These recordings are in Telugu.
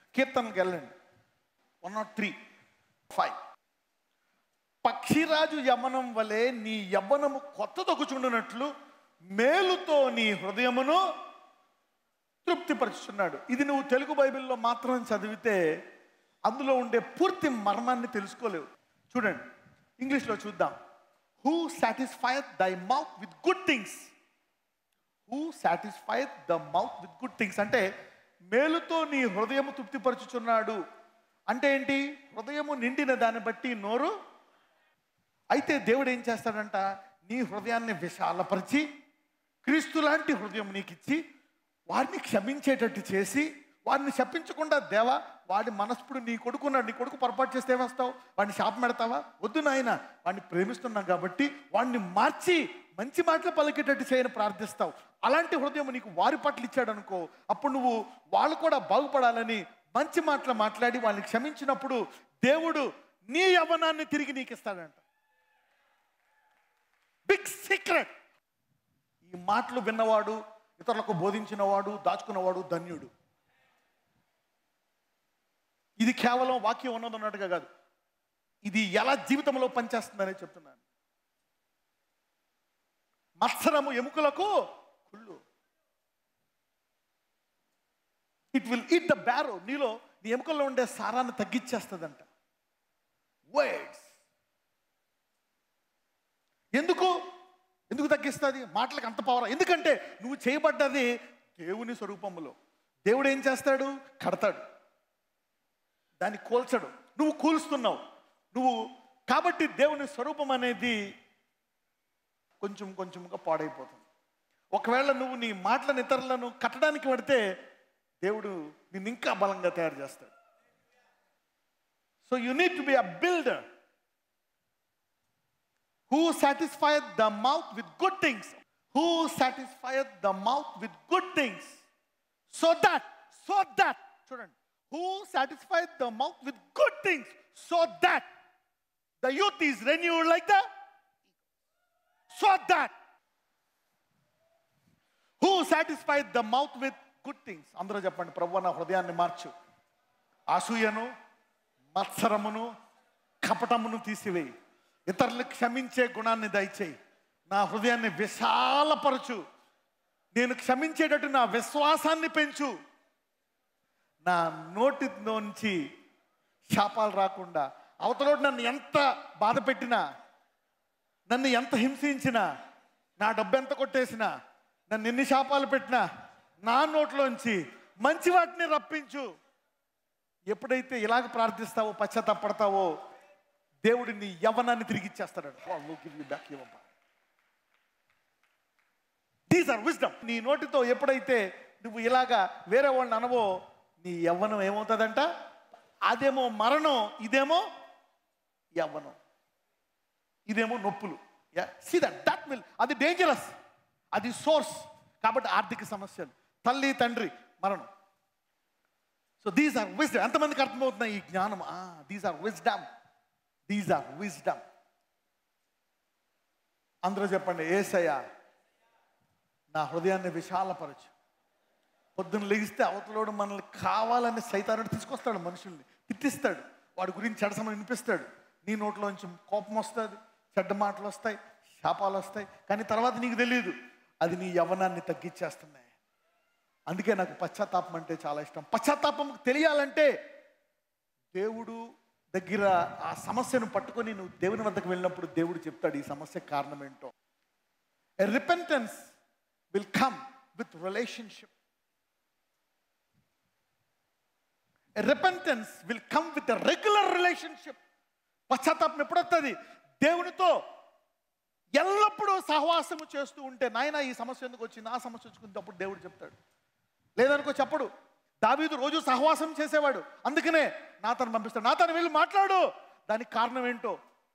కీర్తనకి వెళ్ళండి వన్ నాట్ త్రీ ఫైవ్ పక్షిరాజు యమనం వలె నీ యవ్వనము కొత్త దొక్కుచుండునట్లు మేలుతో నీ హృదయమును తృప్తిపరుచున్నాడు ఇది నువ్వు తెలుగు బైబిల్లో మాత్రం చదివితే అందులో ఉండే పూర్తి మర్మాన్ని తెలుసుకోలేవు చూడండి ఇంగ్లీష్లో చూద్దాం who satisfy thy mouth with good things who satisfy the mouth with good things అంటే మేలుతో నీ హృదయము తృప్తిపరచుచున్నాడు అంటే ఏంటి హృదయము నిండిన దాన్ని బట్టి నోరు అయితే దేవుడు ఏం చేస్తాడంట నీ హృదయాన్ని విశాలపరిచి క్రీస్తు లాంటి హృదయం నీకు ఇచ్చి వారిని క్షమించేటట్టు చేసి వారిని శపించకుండా దేవా వాడి మనస్పుడు నీ కొడుకున్నాడు నీ కొడుకు పొరపాటు చేస్తే ఏమేస్తావు వాడిని శాపం పెడతావా వద్దు నాయన వాడిని ప్రేమిస్తున్నాం కాబట్టి వాడిని మార్చి మంచి మాటలు పలికేటట్టు చేయని ప్రార్థిస్తావు అలాంటి హృదయం నీకు వారి పట్ల ఇచ్చాడు అనుకో అప్పుడు నువ్వు వాళ్ళు కూడా బాగుపడాలని మంచి మాటలు మాట్లాడి వాళ్ళని క్షమించినప్పుడు దేవుడు నీ యవ్వనాన్ని తిరిగి నీకు ఇస్తాడంట బిగ్ సీక్రెట్ ఈ మాటలు విన్నవాడు ఇతరులకు బోధించినవాడు దాచుకున్నవాడు ధన్యుడు ఇది కేవలం వాక్యం ఉన్నదన్నట్టుగా కాదు ఇది ఎలా జీవితంలో పనిచేస్తుందనే చెప్తున్నాను మత్సరము ఎముకలకు కుళ్ళు it will eat the barrow నీలో నీ ఎముకల్లో ఉండే సారాన్ని తగ్గించేస్తుందంట వర్డ్స్ ఎందుకు ఎందుకు తగ్గిస్తుంది మాటలకు అంత పవర్ ఎందుకంటే నువ్వు చేయబడ్డది దేవుని స్వరూపములో దేవుడు ఏం చేస్తాడు కడతాడు దాన్ని కోల్చడు నువ్వు కూల్స్తున్నావు నువ్వు కాబట్టి దేవుని స్వరూపం అనేది కొంచెం కొంచెంగా పాడైపోతుంది ఒకవేళ నువ్వు నీ మాటలను ఇతరులను కట్టడానికి పడితే దేవుడు నిన్ను ఇంకా బలంగా తయారు చేస్తాడు so you need to be a builder who satisfieth the mouth with good things who satisfieth the mouth with good things so that so that చూడండి who satisfieth the mouth with good things so that the youth is renewed like the so that who satisfied the mouth with good things అందరూ చెప్పండి ప్రభు నా హృదయాన్ని మార్చు అసూయను మత్సరమును కపటమును తీసివేయి ఇతరులు క్షమించే గుణాన్ని దయచేయి నా హృదయాన్ని విశాలపరచు నేను క్షమించేటట్టు నా విశ్వాసాన్ని పెంచు నా నోటిలోంచి శాపాలు రాకుండా అవతలోడు నన్ను ఎంత బాధ పెట్టినా నన్ను ఎంత హింసించినా నా డబ్బు ఎంత కొట్టేసినా నన్ను ఎన్ని శాపాలు పెట్టినా నా నోట్లోంచి మంచి వాటిని రప్పించు ఎప్పుడైతే ఇలాగ ప్రార్థిస్తావో పశ్చాత్తపడతావో దేవుడు నీ యవ్వనాన్ని తిరిగి ఇచ్చేస్తాడు దీస్ ఆర్ విజ్డమ్ నీ నోటితో ఎప్పుడైతే నువ్వు ఇలాగా వేరే వాళ్ళని అనవో నీ యవ్వనం ఏమవుతుందంట అదేమో మరణం ఇదేమో యవ్వనం ఇదేమో నొప్పులు సీ దట్ దట్ విల్ అది డేంజరస్ అది సోర్స్ కాబట్టి ఆర్థిక సమస్యలు తల్లి తండ్రి మరణం సో దీస్ ఆర్ విజ్డమ్ ఎంతమందికి అర్థమవుతున్నాయి ఈ జ్ఞానం these are wisdom these are wisdom అందరూ చెప్పండి ఏసయ్య నా హృదయాన్ని విశాలపరచు పొద్దున్న లెగిస్తే అవతలోడు మనల్ని కావాలని సైతానుడు తీసుకొస్తాడు మనుషుల్ని తిట్టిస్తాడు వాడి గురించి చెడసమని వినిపిస్తాడు నీ నోట్లోంచి కోపం వస్తుంది చెడ్డ మాటలు వస్తాయి శాపాలు వస్తాయి కానీ తర్వాత నీకు తెలియదు అది నీ యవ్వనాన్ని తగ్గించేస్తున్నాయి అందుకే నాకు పశ్చాత్తాపం అంటే చాలా ఇష్టం పశ్చాత్తాపం తెలియాలంటే దేవుడు దగ్గర ఆ సమస్యను పట్టుకొని నువ్వు దేవుని వద్దకు వెళ్ళినప్పుడు దేవుడు చెప్తాడు ఈ సమస్య కారణం ఏంటో a repentance will come with relationship repentance will come with regular relationship పశ్చాత్తాపం ఎప్పుడు వస్తుంది దేవునితో ఎల్లప్పుడూ సహవాసము చేస్తూ ఉంటే నాయన ఈ సమస్య ఎందుకు వచ్చింది ఆ సమస్య వచ్చుకుంది అప్పుడు దేవుడు చెప్తాడు లేదనుకో చెప్పడు దావీదు రోజు సహవాసం చేసేవాడు అందుకనే నాతను పంపిస్తాడు నాతను వెళ్ళి మాట్లాడు దానికి కారణం ఏంటో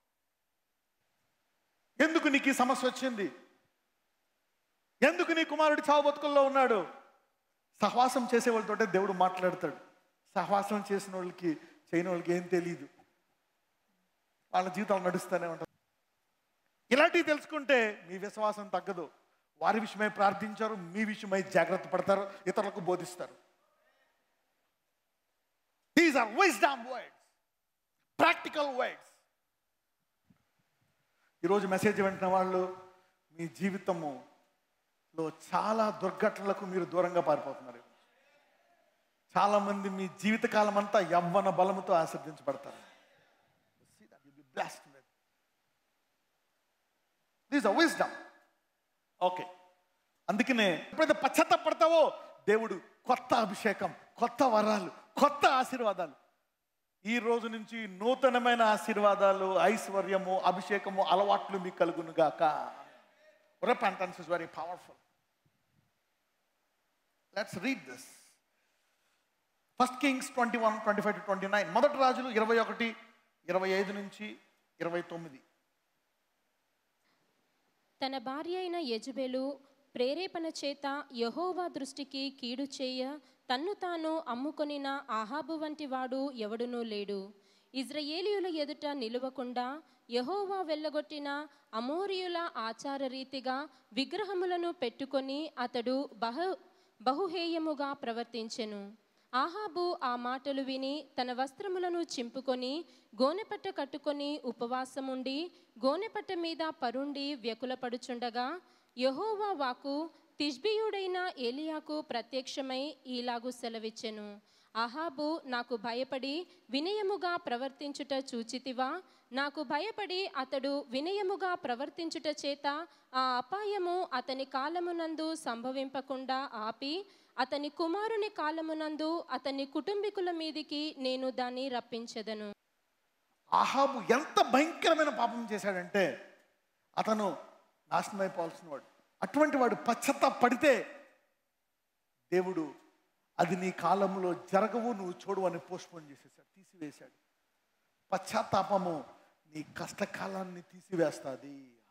ఎందుకు నీకు ఈ సమస్య వచ్చింది ఎందుకు నీ కుమారుడు చావు బతుకుల్లో ఉన్నాడు సహవాసం చేసే వాళ్ళతోటే దేవుడు మాట్లాడతాడు సహవాసం చేసిన వాళ్ళకి చేయని వాళ్ళకి ఏం తెలియదు వాళ్ళ జీవితాలు నడుస్తూనే ఉంటుంది ఇలాంటివి తెలుసుకుంటే మీ విశ్వాసం తగ్గదు వారి విషయమై ప్రార్థించారు మీ విషయమై జాగ్రత్త పడతారు ఇతరులకు బోధిస్తారు these are wisdom words practical words ఈరోజు మెసేజ్ వింటున్న వాళ్ళు మీ జీవితములో చాలా దుర్ఘటనలకు మీరు దూరంగా పారిపోతున్నారు చాలా మంది మీ జీవితకాలం అంతా యవ్వన బలముతో ఆశ్రదించబడతారు దిస్ అ విజ్డమ్ ఓకే అందుకనే ఎప్పుడైతే పశ్చాత్తపడతావో దేవుడు కొత్త అభిషేకం కొత్త వరాలు కొత్త ఆశీర్వాదాలు ఈ రోజు నుంచి నూతనమైన ఆశీర్వాదాలు ఐశ్వర్యము అభిషేకము అలవాట్లు మీకు కలుగును గాక repentance is very powerful let's read this first Kings twenty one twenty five to twenty nine మొదటి రాజులు ఇరవై ఒకటి ఇరవై ఐదు నుంచి ఇరవై తొమ్మిది తన భార్య అయిన యజబెలు ప్రేరేపణ చేత యహోవా దృష్టికి కీడు చేయ తన్ను తాను అమ్ముకొనిన ఆహాబు వంటి వాడు ఎవడునూ లేడు ఇజ్రాయేలీయుల ఎదుట నిలువకుండా యహోవా వెళ్ళగొట్టిన అమోరియుల ఆచార రీతిగా విగ్రహములను పెట్టుకొని అతడు బహు బహుహేయముగా ప్రవర్తించెను ఆహాబు ఆ మాటలు విని తన వస్త్రములను చింపుకొని గోనెపట్ట కట్టుకొని ఉపవాసముండి గోనెపట్ట మీద పరుండి వ్యకులపడుచుండగా యహోవా వాకు తిష్బియుడైన ఏలియాకు ప్రత్యక్షమై ఈలాగు సెలవిచ్చెను ఆహాబు నాకు భయపడి వినయముగా ప్రవర్తించుట చూచితివా నాకు భయపడి అతడు వినయముగా ప్రవర్తించుట చేత ఆ అపాయము అతని కాలమునందు సంభవింపకుండా ఆపి అతని కుమారుని కాలమునందు అతని కుటుంబీకుల మీదికి నేను దాన్ని రప్పించెదను ఆహాబు ఎంత భయంకరమైన పాపం చేశాడంటే అతను నాశనం అయిపోవాల్సిన వాడు అటువంటి వాడు పశ్చత్తాపడితే దేవుడు అది నీ కాలంలో జరగవు నువ్వు చూడు అని పోస్ట్పోన్ చేసేసాడు తీసివేశాడు పశ్చాత్తాపము నీ కష్టకాలాన్ని తీసివేస్తుంది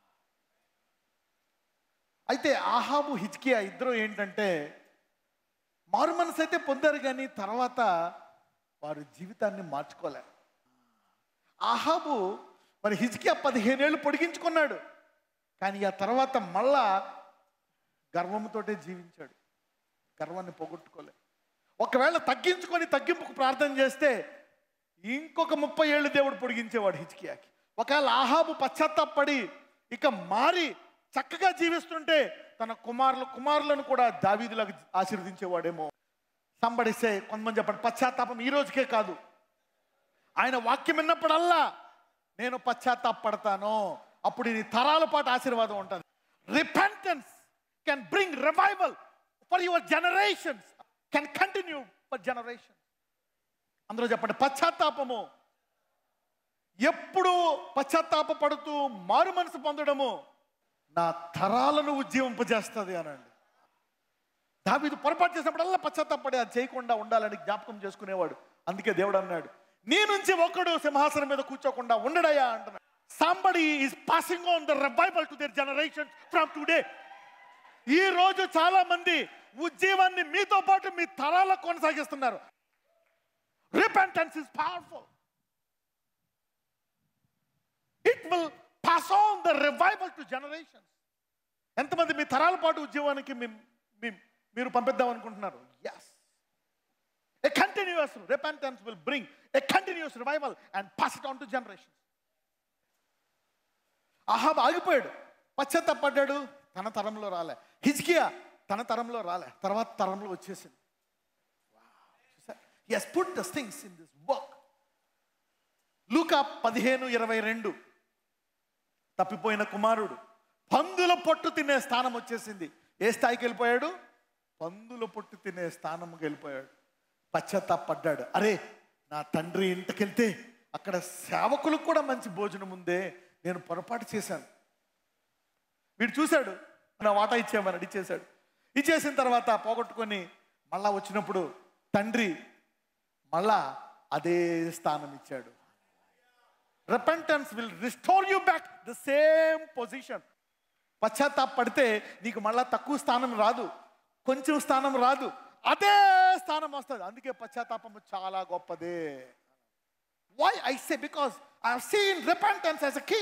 అయితే ఆహాబు హిజ్కియా ఇద్దరు ఏంటంటే మారు మనసు అయితే పొందారు కానీ తర్వాత వారి జీవితాన్ని మార్చుకోలే ఆహాబు మరి హిజ్కియా పదిహేనేళ్ళు పొడిగించుకున్నాడు కానీ ఆ తర్వాత మళ్ళా గర్వంతోటే జీవించాడు గర్వాన్ని పోగొట్టుకోలే ఒకవేళ తగ్గించుకొని తగ్గింపుకు ప్రార్థన చేస్తే ఇంకొక ముప్పై ఏళ్ళు దేవుడు పొడిగించేవాడు హిజ్కియాకి ఒకవేళ ఆహాబు పశ్చాత్తాపడి ఇక మారి చక్కగా జీవిస్తుంటే తన కుమారులు కుమారులను కూడా దావీదులకు ఆశీర్వదించేవాడేమో సంబడిస్తే కొంతమంది చెప్పండి పశ్చాత్తాపం ఈ రోజుకే కాదు ఆయన వాక్యం విన్నప్పుడల్లా నేను పశ్చాత్తాపడతాను అప్పుడు నీ తరాల పాటు ఆశీర్వాదం ఉంటుంది repentance can bring revival for your generations can continue for generation అందరూ చెప్పండి పశ్చాత్తాపము ఎప్పుడు పశ్చాత్తాప పడుతూ మారు మనసు పొందడము నా తరాలను ఉజ్జీవింపజేస్తుంది అనండి దావీదు పొరపాటు చేసినప్పుడల్లా పశ్చాత్తాపడి అది చేయకుండా ఉండాలని జ్ఞాపకం చేసుకునేవాడు అందుకే దేవుడు అన్నాడు నీ నుంచి ఒక్కడు సింహాసనం మీద కూర్చోకుండా ఉండడయా అంటున్నాడు somebody is passing on the revival to their generation from today ఈ రోజు చాలా మంది ఉజ్జీవాన్ని మీతో పాటు మీ తరాలకు కొనసాగిస్తున్నారు repentance is powerful it will pass on the revival to generations ఎంతమంది మీ తరాల పాటు ఉద్యోగానికి మీ- మీ- మీరు పంపిద్దాం అనుకుంటున్నారు yes a continuous repentance will bring a continuous revival and pass it on to generations Ahab ఆగిపోయాడు పశ్చాత్తపడ్డాడు తన తరంలో రాలే హిజ్కియా తన తరంలో రాలే తర్వాత తరంలో వచ్చేసింది yes put the things in this work Luka పదిహేను ఇరవై రెండు తప్పిపోయిన కుమారుడు పందుల పొట్టు తినే స్థానం వచ్చేసింది ఏ స్థాయికి వెళ్ళిపోయాడు పందుల పొట్టు తినే స్థానంకి వెళ్ళిపోయాడు పశ్చాత్తాపడ్డాడు అరే నా తండ్రి ఇంటికి వెళ్తే అక్కడ సేవకులకు కూడా మంచి భోజనం ఉందే నేను పొరపాటు చేశాను వీడు చూశాడు నా వాటా ఇచ్చామని ఇచ్చేశాడు ఇచ్చేసిన తర్వాత పోగొట్టుకొని మళ్ళా వచ్చినప్పుడు తండ్రి మళ్ళా అదే స్థానం ఇచ్చాడు repentance will restore you back the same position పశ్చాత్తాపడితే నీకు మళ్ళా తక్కువ స్థానం రాదు కొంచెం స్థానం రాదు అదే స్థానం వస్తుంది అందుకే పశ్చాత్తాపము చాలా గొప్పదే why I say because I seen repentance as a key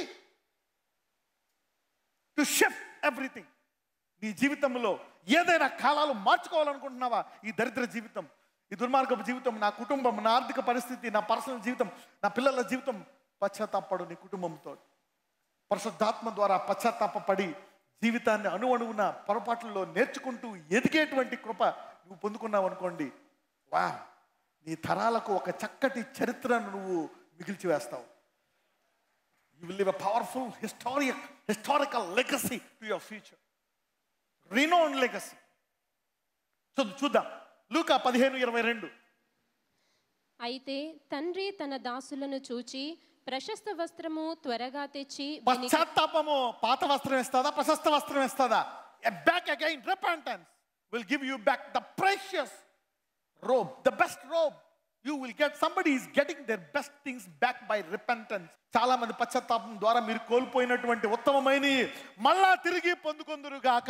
to shift everything నీ జీవితంలో ఏదైనా కాలాలు మార్చుకోవాలనుకుంటున్నావా ఈ దరిద్ర జీవితం ఈ దుర్మార్గపు జీవితం నా కుటుంబం నా ఆర్థిక పరిస్థితి నా పర్సనల్ జీవితం నా పిల్లల జీవితం పశ్చాత్తాపడు నీ కుటుంబంతో పరిశుద్ధాత్మ ద్వారా పశ్చాత్తాపడి జీవితాన్ని అణువణువున పొరపాట్లలో నేర్చుకుంటూ ఎదిగేటువంటి కృప నువ్వు పొందుకున్నావు అనుకోండి వా నీ తరాలకు ఒక చక్కటి చరిత్రను నువ్వు మిగిల్చి వేస్తావు you will live a powerful historic historical legacy to your future renown legacy చూ చూద్దాం లూకా పదిహేను ఇరవై రెండు అయితే తండ్రి తన దాసులను చూచి ప్రశస్త వస్త్రము త్వరగా తెచ్చి వినికి పశ్చాత్తాపము పాత వస్త్రం ఇస్తుందా ప్రశస్త వస్త్రం ఇస్తుందా back again repentance will give you back the precious robe the best robe you will get somebody is getting their best things back by repentance చాలా మంది పశ్చాత్తాపం ద్వారా మీరు కోల్పోయినటువంటి ఉత్తమమైన మళ్ళా తిరిగి పొందుకొందురు గాక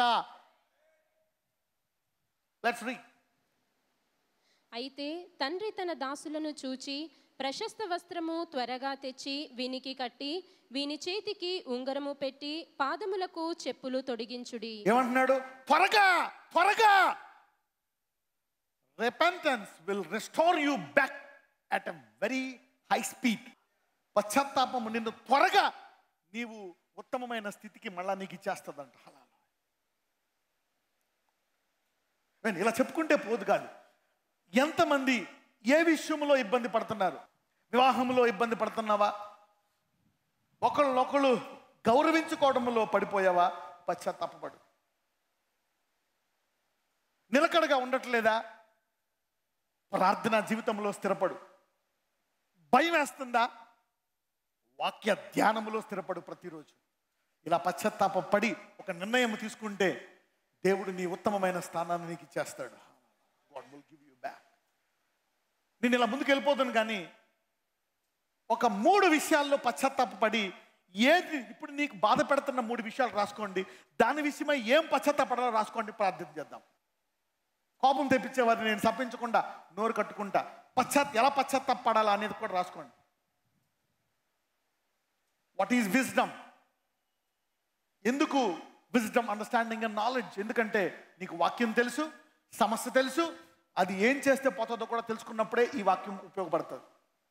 లెట్స్ రీ అయితే తండ్రి తన దాసులను చూచి ప్రశస్త వస్త్రము త్వరగా తెచ్చి వీనికి కట్టి వీని చేతికి ఉంగరము పెట్టి పాదములకు చెప్పులు తొడిగించుడి ఏమంటున్నాడు త్వరగా త్వరగా repentance will restore you back at a very high speed పశ్చాత్తాపము నిన్ను త్వరగా నీవు ఉత్తమమైన స్థితికి మళ్ళా నీకు ఇచ్చేస్తుందంట అలా నేను ఇలా చెప్పుకుంటే పోదు కాదు ఎంతమంది ఏ విషయంలో ఇబ్బంది పడుతున్నారు వివాహంలో ఇబ్బంది పడుతున్నావా ఒకళ్ళొకళ్ళు గౌరవించుకోవడంలో పడిపోయావా పశ్చాత్తాపడు నిలకడగా ఉండట్లేదా ప్రార్థన జీవితంలో స్థిరపడు భయం వేస్తుందా వాక్య ధ్యానములో స్థిరపడు ప్రతిరోజు ఇలా పశ్చాత్తాప పడి ఒక నిర్ణయం తీసుకుంటే దేవుడు నీ ఉత్తమమైన స్థానాన్ని నీకు ఇచ్చేస్తాడు God will give you back నేను ఇలా ముందుకు వెళ్ళిపోతాను కానీ ఒక మూడు విషయాల్లో పశ్చాత్తాపడి ఏది ఇప్పుడు నీకు బాధ పెడుతున్న మూడు విషయాలు రాసుకోండి దాని విషయమై ఏం పశ్చాత్తాపడాలో రాసుకోండి ప్రార్థన చేద్దాం కోపం తెప్పించేవారిని నేను తప్పించకుండా నోరు కట్టుకుంటా పశ్చాత్ ఎలా పశ్చాత్తాపడాలా అనేది కూడా రాసుకోండి వాట్ ఈజ్ విజ్డమ్ ఎందుకు విజ్డమ్ అండర్స్టాండింగ్ అండ్ నాలెడ్జ్ ఎందుకంటే నీకు వాక్యం తెలుసు సమస్య తెలుసు అది ఏం చేస్తే పోతుందో కూడా తెలుసుకున్నప్పుడే ఈ వాక్యం ఉపయోగపడుతుంది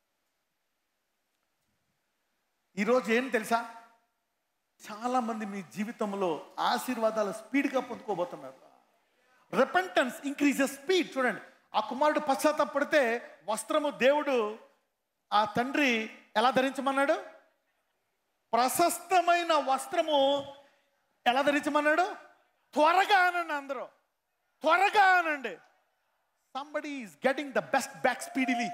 ఈరోజు ఏం తెలుసా చాలా మంది మీ జీవితంలో ఆశీర్వాదాలు స్పీడ్గా పొందుకోబోతున్నారు రిపెంటెన్స్ ఇంక్రీజెస్ స్పీడ్ చూడండి ఆ కుమారుడు పశ్చాత్తాపడితే వస్త్రము దేవుడు ఆ తండ్రి ఎలా ధరించమన్నాడు ప్రశస్తమైన వస్త్రము ఎలా ధరించమన్నాడు త్వరగా అనండి అందరూ త్వరగా అనండి somebody is getting the best back speedily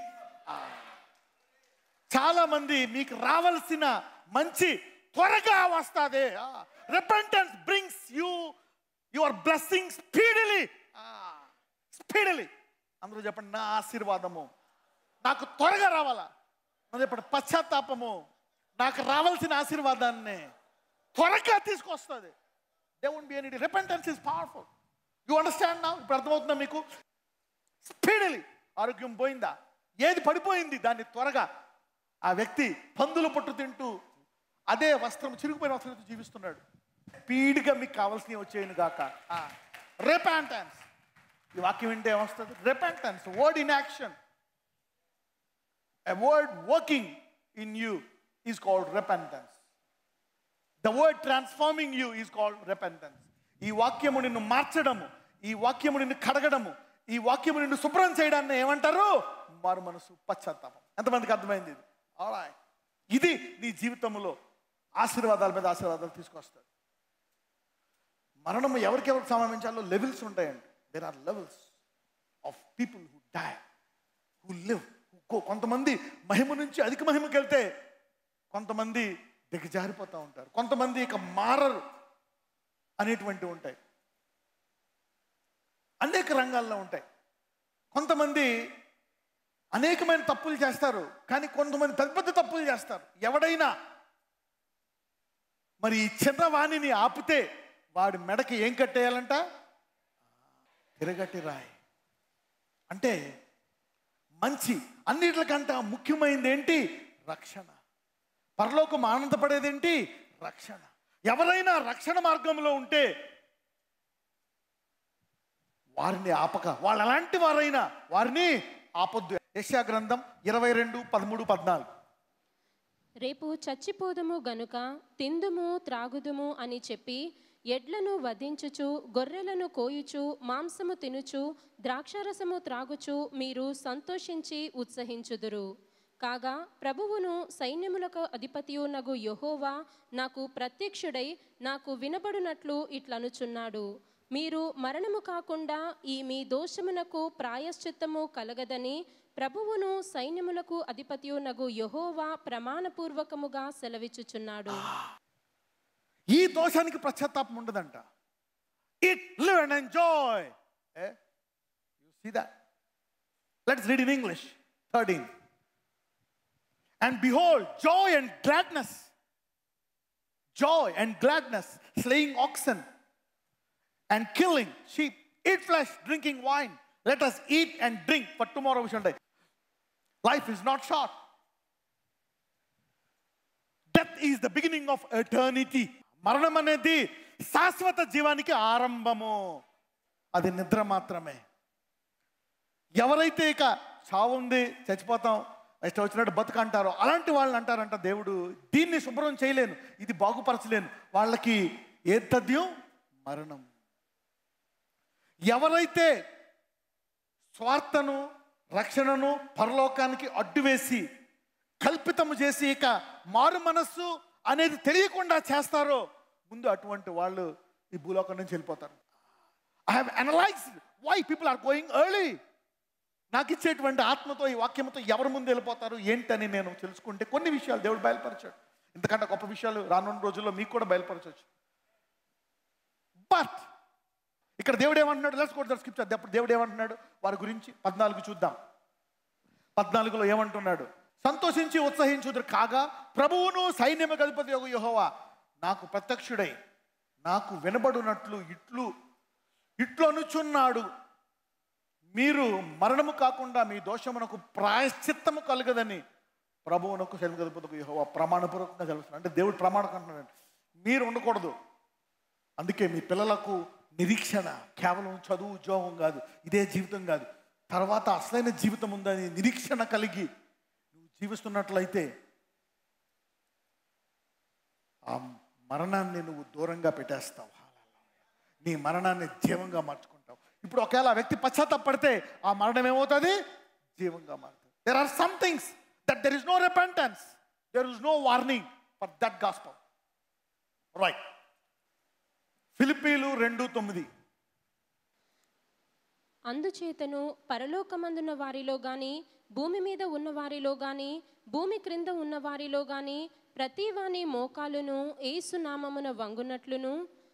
చాలా మంది మీకు రావాల్సిన మంచి త్వరగా వస్తుంది repentance brings you your blessing speedily speedily అందరూ చెప్పండి నా ఆశీర్వాదము నాకు త్వరగా రావాలా మరి చెప్పండి పశ్చాత్తాపము నాకు రావాల్సిన ఆశీర్వాదాన్ని త్వరగా తీసుకొస్తుంది they won't be any repentance is powerful you understand నా ఇప్పుడు అర్థమవుతుందా మీకు స్పీడలీ ఆరోగ్యం పోయిందా ఏది పడిపోయింది దాన్ని త్వరగా ఆ వ్యక్తి పందులు పట్టు తింటూ అదే వస్త్రం చిరిగిపోయిన వస్త్రంతో జీవిస్తున్నాడు స్పీడ్గా మీకు కావాల్సినవి వచ్చేయను గాక రిపెంటెన్స్ ఈ వాక్యం వింటే ఏమొస్తుంది repentance word in action a word working in you is called repentance the word transforming you is called repentance ఈ వాక్యము నిన్ను మార్చడము ఈ వాక్యము నిన్ను కడగడము ఈ వాక్యము నిన్ను శుభ్రం చేయడాన్ని ఏమంటారు మారు మనసు పశ్చాత్తాపం ఎంతమందికి అర్థమైంది ఇది Alright. ఇది నీ జీవితంలో ఆశీర్వాదాల మీద ఆశీర్వాదాలు తీసుకొస్తుంది మరణము ఎవరికెవరికి సంబంధించాలో లెవెల్స్ ఉంటాయండి there are levels of people who die who live కొంతమంది మహిమ నుంచి అధిక మహిమకి వెళ్తే కొంతమంది దిగజారిపోతూ ఉంటారు కొంతమంది ఇక మారరు అనేటువంటివి ఉంటాయి అనేక రంగాల్లో ఉంటాయి కొంతమంది అనేకమైన తప్పులు చేస్తారు కానీ కొంతమంది పెద్ద పెద్ద తప్పులు చేస్తారు ఎవడైనా మరి ఈ చిన్న వాణిని ఆపితే వాడి మెడకి ఏం కట్టేయాలంట తిరగటి రాయి అంటే మంచి అన్నిటికంటే ముఖ్యమైనది ఏంటి రక్షణ పరలోకం ఆనందపడేదేంటి రక్షణ ఎవరైనా రక్షణ మార్గంలో ఉంటే వారిని ఆపక వాళ్ళు ఎలాంటి వారైనా వారిని ఆపొద్దు యెషయా గ్రంథం ఇరవై రెండు పదమూడు పద్నాలుగు రేపు చచ్చిపోదుము గనుక తిందుము త్రాగుదుము అని చెప్పి ఎడ్లను వధించుచు గొర్రెలను కోయుచు మాంసము తినుచు ద్రాక్షారసము త్రాగుచు మీరు సంతోషించి ఉత్సహించుదురు కాగా ప్రభువును సైన్యములకు అధిపతియునగు యెహోవా నాకు ప్రత్యక్షుడై నాకు వినబడునట్లు ఇట్లనుచున్నాడు మీరు మరణము కాకుండా ఈ మీ దోషమునకు ప్రాయశ్చిత్తము కలగదని ప్రభువును సైన్యములకు అధిపతియునగు యెహోవా ప్రమాణపూర్వకముగా సెలవిచ్చుచున్నాడు ఈ దోషానికి పశ్చాత్తాపం ఉండదంట it live and enjoy you see that let's read in English thirteen and behold joy and gladness joy and gladness slaying oxen and killing sheep eat flesh drinking wine let us eat and drink for tomorrow విషయం life is not short death is the beginning of eternity మరణం అనేది శాశ్వత జీవానికి ఆరంభము అది నిద్ర మాత్రమే ఎవరైతే ఇక చావు ఉంది చచ్చిపోతాం ఇష్టం వచ్చినట్టు బతుకు అంటారో అలాంటి వాళ్ళని అంటారంట దేవుడు దీన్ని శుభ్రం చేయలేను ఇది బాగుపరచలేను వాళ్ళకి ఏ తథ్యం మరణం ఎవరైతే స్వార్థను రక్షణను పరలోకానికి అడ్డు వేసి కల్పితము చేసి ఇక మారు మనస్సు అనేది తెలియకుండా చేస్తారో ముందు అటువంటి వాళ్ళు ఈ భూలోకం నుంచి వెళ్ళిపోతారు I have analysed why people are going early నాకు ఇచ్చేటువంటి ఆత్మతో ఈ వాక్యంతో ఎవరి ముందు వెళ్ళిపోతారు ఏంటని నేను తెలుసుకుంటే కొన్ని విషయాలు దేవుడు బయలుపరిచాడు ఎందుకంటే గొప్ప విషయాలు రానున్న రోజుల్లో మీకు కూడా బయలుపరచవచ్చు బట్ ఇక్కడ దేవుడు ఏమంటున్నాడు లెట్స్ గో స్క్రిప్చర్ అప్పుడు దేవుడు ఏమంటున్నాడు వారి గురించి పద్నాలుగు చూద్దాం పద్నాలుగులో ఏమంటున్నాడు సంతోషించి ఉత్సహించుదురు కాగా ప్రభువును సైన్యము గధిపతి యొక్క యెహోవా నాకు ప్రత్యక్షుడై నాకు వినబడునట్లు ఇట్లు ఇట్లు అనుచున్నాడు మీరు మరణము కాకుండా మీ దోషమునకు ప్రాయశ్చిత్తము కలగదని ప్రభువునకు సైన్య గధిపతికి యెహోవా ప్రమాణపూర్వకంగా తెలుస్తున్నాడు అంటే దేవుడు ప్రమాణం అంటున్నాడు మీరు ఉండకూడదు అందుకే మీ పిల్లలకు నిరీక్షణ కేవలం చదువు ఉద్యోగం కాదు ఇదే జీవితం కాదు తర్వాత అసలైన జీవితం ఉందని నిరీక్షణ కలిగి నువ్వు జీవిస్తున్నట్లయితే ఆ మరణాన్ని నువ్వు దూరంగా పెట్టేస్తావు నీ మరణాన్ని జీవంగా మార్చుకుంటావు ఇప్పుడు ఒకవేళ ఆ వ్యక్తి పశ్చాత్తపడితే ఆ మరణం ఏమవుతుంది జీవంగా మారుతుంది there are some things that there is no repentance there is no warning for that gospel right ఫిలిపీలు రెండు తొమ్మిది అందుచేతను పరలోకమందున్న వారిలో గాని భూమి మీద ఉన్న వారిలో గాని భూమి క్రింద ఉన్న వారిలో గాని ప్రతి వాని మోకాలును ఏసు నామమున వంగునట్లును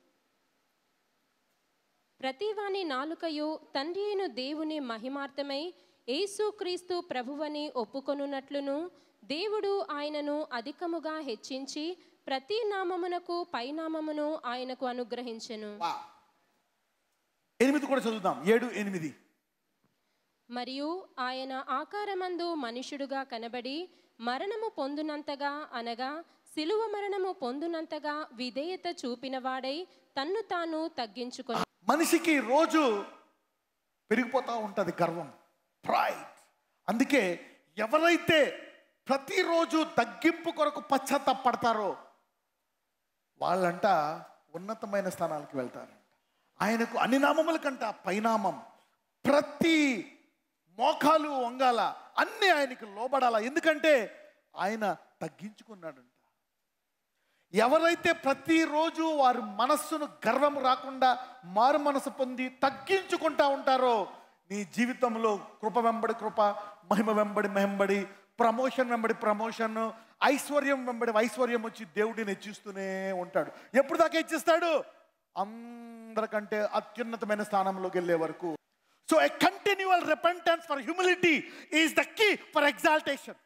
ప్రతి వాని నాలుకయు తండ్రి అయిన దేవుని మహిమార్థమై యేసుక్రీస్తు ప్రభువని ఒప్పుకొనున్నట్లును దేవుడు ఆయనను అధికముగా హెచ్చించి ప్రతి నామమునకు పైనామమును ఆయనకు అనుగ్రహించెను ఎనిమిది కూడా చదువుదాం ఏడు ఎనిమిది మరియు ఆయన ఆకారమందు మనుషుడుగా కనబడి మరణము పొందునంతగా అనగా శిలువ మరణము పొందునంతగా విధేయత చూపినవాడై తన్ను తాను తగ్గించుకొని మనిషికి రోజు పెరిగిపోతూ ఉంటుంది గర్వం ప్రైడ్ అందుకే ఎవరైతే ప్రతిరోజు తగ్గింపు కొరకు పశ్చాత్తాపడతారో వాళ్ళంట ఉన్నతమైన స్థానాలకు వెళ్తారంట ఆయనకు అన్ని నామముల కంట పైనామం ప్రతి మోకాలు వంగాల అన్నీ ఆయనకు లోబడాల ఎందుకంటే ఆయన తగ్గించుకున్నాడంట ఎవరైతే ప్రతిరోజు వారి మనస్సును గర్వం రాకుండా మారు మనసు పొంది తగ్గించుకుంటా ఉంటారో నీ జీవితంలో కృప వెంబడి కృప మహిమ వెంబడి మహింబడి ప్రమోషన్ వెంబడి ప్రమోషన్ ఐశ్వర్యం వెంబడి ఐశ్వర్యం వచ్చి దేవుడిని హెచ్చిస్తూనే ఉంటాడు ఎప్పుడు దాకా హెచ్చిస్తాడు అందరికంటే అత్యున్నతమైన స్థానంలోకి వెళ్ళే వరకు so a continual repentance for humility is the key for exaltation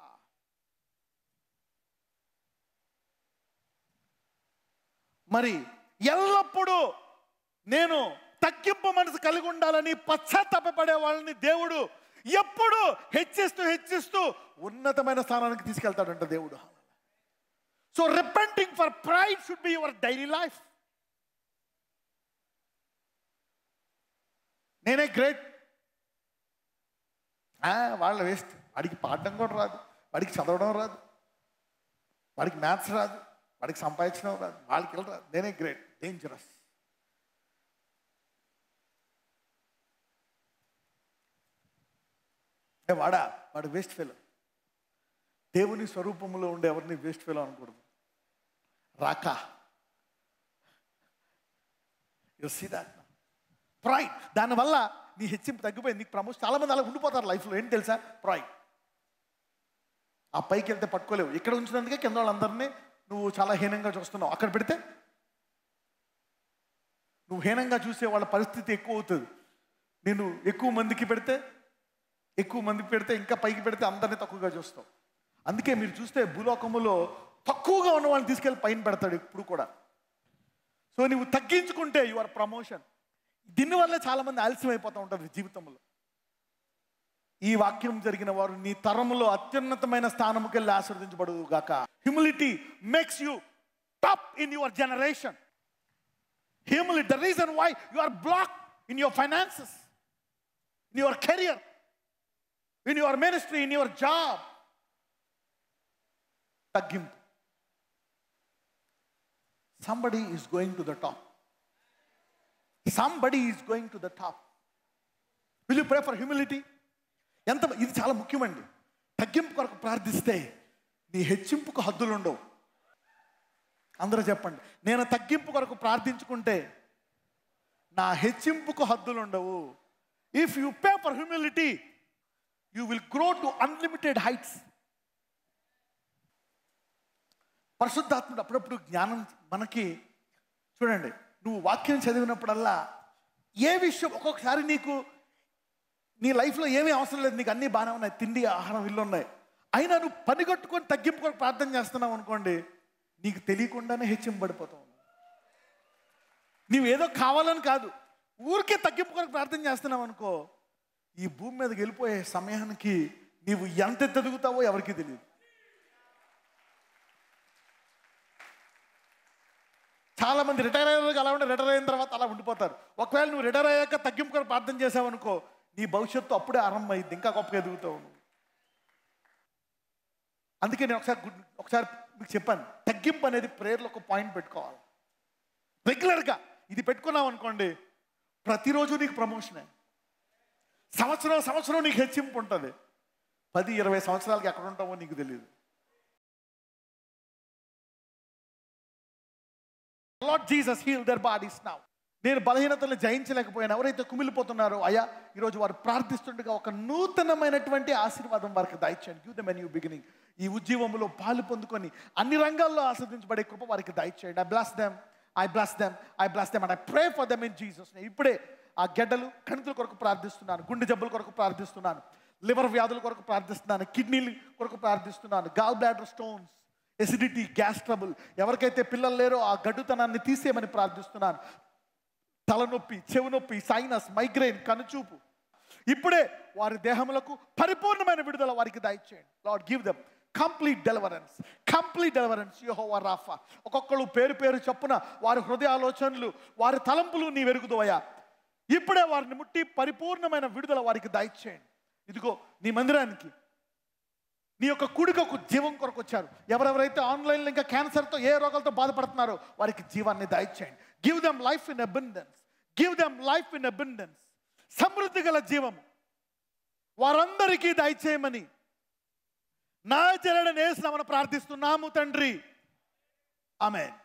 మరి ఎల్లప్పుడూ నేను తగ్గింపు మనసు కలిగి ఉండాలని పశ్చాత్తాపడే వాళ్ళని దేవుడు ఎప్పుడు హెచ్చిస్తూ హెచ్చిస్తూ ఉన్నతమైన స్థానానికి తీసుకెళ్తాడంట దేవుడు so repenting for pride should be your daily life నేనే గ్రేట్ వాళ్ళ వేస్ట్ వాడికి పాడడం కూడా రాదు వాడికి చదవడం రాదు వాడికి మ్యాథ్స్ రాదు వాడికి సంపాదించడం రాదు వాళ్ళకి వెళ్ళి రాదు నేనే గ్రేట్ డేంజరస్ ఏ వాడా వాడు వేస్ట్ ఫెలో దేవుని స్వరూపంలో ఉండే ఎవరిని వేస్ట్ ఫెలో అనకూడదు రాక యు సీ దాట్ ప్రైడ్ దానివల్ల నీ హెచ్చింపు తగ్గిపోయింది నీకు ప్రమోషన్ చాలా మంది అలా ఉండిపోతారు లైఫ్లో ఏంటి తెలుసా ప్రైడ్ ఆ పైకి వెళ్తే పట్టుకోలేవు ఇక్కడ ఉంచినందుకే కింద వాళ్ళందరినీ నువ్వు చాలా హీనంగా చూస్తున్నావు అక్కడ పెడితే నువ్వు హీనంగా చూసే వాళ్ళ పరిస్థితి ఎక్కువ అవుతుంది నేను ఎక్కువ మందికి పెడితే ఎక్కువ మందికి పెడితే ఇంకా పైకి పెడితే అందరినీ తక్కువగా చూస్తావు అందుకే మీరు చూస్తే భూలోకములో తక్కువగా ఉన్న వాళ్ళని తీసుకెళ్ళి పైన పెడతాడు ఇప్పుడు కూడా సో నువ్వు తగ్గించుకుంటే యువర్ ప్రమోషన్ దీనివల్ల చాలా మంది ఆలస్యం అయిపోతూ ఉంటుంది జీవితంలో ఈ వాక్యం జరిగిన వారు నీ తరములో అత్యున్నతమైన స్థానముకి వెళ్ళి ఆశీర్వదించబడు గాక humility makes you top in your generation humility the reason why you are block in your finances in your career in your ministry in your job తగ్గింపు somebody is going to the top somebody is going to the top will you pray for humility ఎంత ఇది చాలా ముఖ్యమండి తగ్గింపు కొరకు ప్రార్థిస్తే నీ హెచ్చింపుకు హద్దులు ఉండవు అందరూ చెప్పండి నేను తగ్గింపు కొరకు ప్రార్థించుకుంటే నా హెచ్చింపుకు హద్దులు ఉండవు if you pay for humility you will grow to unlimited heights పరిశుద్ధాత్ముడు అప్పుడప్పుడు జ్ఞానం మనకి చూడండి నువ్వు వాక్యం చదివినప్పుడల్లా ఏ విషయం ఒక్కొక్కసారి నీకు నీ లైఫ్లో ఏమీ అవసరం లేదు నీకు అన్నీ బాగానే ఉన్నాయి తిండి ఆహారం ఇల్లు ఉన్నాయి అయినా నువ్వు పని కట్టుకొని తగ్గింపుకొని ప్రార్థన చేస్తున్నావు అనుకోండి నీకు తెలియకుండానే హెచ్చింపబడిపోతావు నీవు ఏదో కావాలని కాదు ఊరికే తగ్గింపుకొని ప్రార్థన చేస్తున్నావు అనుకో ఈ భూమి మీదకి వెళ్ళిపోయే సమయానికి నీవు ఎంత ఎదుగుతావో ఎవరికీ తెలియదు చాలా మంది రిటైర్ అయ్యేందుకు అలా ఉండి రిటైర్ అయిన తర్వాత అలా ఉండిపోతారు ఒకవేళ నువ్వు రిటైర్ అయ్యాక తగ్గింపుకొని ప్రార్థన చేసావనుకో నీ భవిష్యత్తు అప్పుడే ఆరంభం అయింది ఇంకా గొప్పగా ఎదుగుతావు నువ్వు అందుకే నేను ఒకసారి గుడ్- ఒకసారి మీకు చెప్పాను తగ్గింపు అనేది ప్రేయర్లో ఒక పాయింట్ పెట్టుకోవాలి రెగ్యులర్గా ఇది పెట్టుకున్నావు అనుకోండి ప్రతిరోజు నీకు ప్రమోషనే సంవత్సరం సంవత్సరం నీకు హెచ్చింపు ఉంటుంది పది ఇరవై సంవత్సరాలకి ఎక్కడ ఉంటావో నీకు తెలియదు Lord Jesus heal their bodies now నేను బలహీనతలను జయించలేకపోయాను ఎవరైతే కుమిలిపోతున్నారో అయ్యా ఈరోజు వారు ప్రార్థిస్తుండగా ఒక నూతనమైనటువంటి ఆశీర్వాదం వారికి దయచేయండి గివ్ దమ్ న్యూ బిగినింగ్ ఈ ఉద్యమంలో పాలు పొందుకొని అన్ని రంగాల్లో ఆస్వాదించబడే కృప వారికి దయచేయండి I bless them I bless them I bless them and I pray for them in Jesus ఇప్పుడే ఆ గెడ్డలు కణుకుల కొరకు ప్రార్థిస్తున్నాను గుండె జబ్బుల కొరకు ప్రార్థిస్తున్నాను లివర్ వ్యాధుల కొరకు ప్రార్థిస్తున్నాను కిడ్నీల కొరకు ప్రార్థిస్తున్నాను gall bladder stones acidity gas trouble ఎవరికైతే పిల్లలు లేరో ఆ గడ్డుతనాన్ని తీసేయమని ప్రార్థిస్తున్నాను తలనొప్పి చెవి నొప్పి సైనస్ మైగ్రెయిన్ కనుచూపు ఇప్పుడే వారి దేహములకు పరిపూర్ణమైన విడుదల వారికి దయచేయండి Lord give them complete deliverance complete deliverance Jehovah Rapha ఒక్కొక్కరు పేరు పేరు చొప్పున వారి హృదయ ఆలోచనలు వారి తలంపులు నీ వెరుగుదోయా ఇప్పుడే వారిని ముట్టి పరిపూర్ణమైన విడుదల వారికి దయచేయండి ఇదిగో నీ మందిరానికి నీ యొక్క కుడికొక జీవం కొరకు వచ్చారు ఎవరెవరైతే ఆన్లైన్లో ఇంకా క్యాన్సర్తో ఏ రోగాలతో బాధపడుతున్నారో వారికి జీవాన్ని దయచేయండి give them life in abundance give them life in abundance సమృద్ధి గల జీవము వారందరికీ దయచేయమని నా జరడ నేసినామని ప్రార్థిస్తున్నాము తండ్రి ఆమె